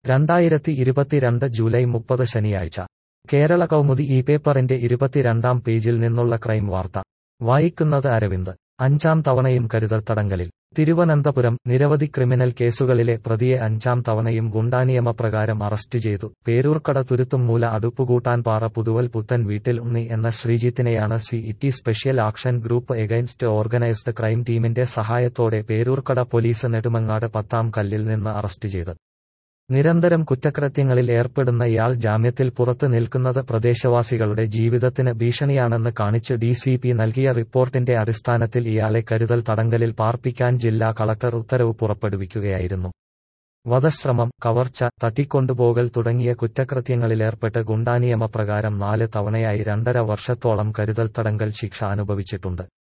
രണ്ടായിരത്തി ഇരുപത്തിരണ്ട് ജൂലൈ മുപ്പത് ശനിയാഴ്ച കേരള കൗമുദി ഈ പേപ്പറിന്റെ ഇരുപത്തിരണ്ടാം പേജിൽ നിന്നുള്ള ക്രൈം വാർത്ത വായിക്കുന്നത് അരവിന്ദ് അഞ്ചാം തവണയും കരുതൽ തടങ്കലിൽ തിരുവനന്തപുരം നിരവധി ക്രിമിനൽ കേസുകളിലെ പ്രതിയെ അഞ്ചാം തവണയും ഗുണ്ടാനിയമപ്രകാരം അറസ്റ്റ് ചെയ്തു പേരൂർക്കട തുരുത്തുംമൂല അടുപ്പുകൂട്ടാൻപാറ പുതുവൽ പുത്തൻ വീട്ടിൽ ഉണ്ണി എന്ന ശ്രീജിത്തിനെയാണ് city special action group against organised crime ടീമിന്റെ സഹായത്തോടെ പേരൂർക്കട പോലീസ് നെടുമങ്ങാട് പത്താം കല്ലിൽ നിന്ന് അറസ്റ്റ് ചെയ്തത് നിരന്തരം കുറ്റകൃത്യങ്ങളിൽ ഏർപ്പെടുന്ന ഇയാൾ ജാമ്യത്തിൽ പുറത്ത് നിൽക്കുന്നത് പ്രദേശവാസികളുടെ ജീവിതത്തിന് ഭീഷണിയാണെന്ന് കാണിച്ച് ഡിസിപി നൽകിയ റിപ്പോർട്ടിന്റെ അടിസ്ഥാനത്തിൽ ഇയാളെ കരുതൽ തടങ്കലിൽ പാർപ്പിക്കാൻ ജില്ലാ കളക്ടർ ഉത്തരവ് പുറപ്പെടുവിക്കുകയായിരുന്നു വധശ്രമം കവർച്ച തട്ടിക്കൊണ്ടുപോകൽ തുടങ്ങിയ കുറ്റകൃത്യങ്ങളിലേർപ്പെട്ട് ഗുണ്ടാനിയമപ്രകാരം നാല് തവണയായി രണ്ടര വർഷത്തോളം കരുതൽ തടങ്കൽ ശിക്ഷ അനുഭവിച്ചിട്ടുണ്ട്